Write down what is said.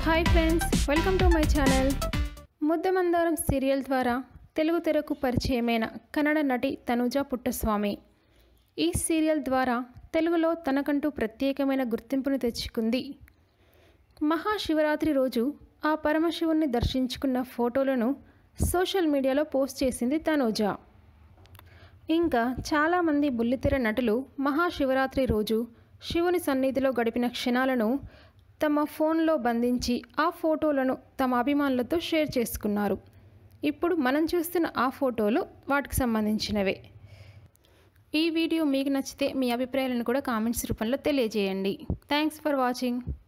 hi friends welcome to my channel Muddamandaram serial ద్వారా తెలుగు తెరకు పరిచయమైన కన్నడ నటి తనుజ పుట్టస్వామి ఈ సీరియల్ ద్వారా తెలుగులో తనకంటూ ప్రత్యేకమైన గుర్తింపును తెచ్చుకుంది మహాశివరాత్రి రోజు ఆ పరమశివుణ్ణి దర్శించుకున్న ఫోటోలను సోషల్ మీడియాలో పోస్ట్ చేసింది తనూజ ఇంకా చాలామంది బుల్లితెర నటులు మహాశివరాత్రి రోజు శివుని సన్నిధిలో గడిపిన క్షణాలను తమ ఫోన్లో బంధించి ఆ ఫోటోలను తమ అభిమానులతో షేర్ చేసుకున్నారు ఇప్పుడు మనం చూస్తున్న ఆ ఫోటోలు వాటికి సంబంధించినవే ఈ వీడియో మీకు నచ్చితే మీ అభిప్రాయాలను కూడా కామెంట్స్ రూపంలో తెలియజేయండి థ్యాంక్స్ ఫర్ వాచింగ్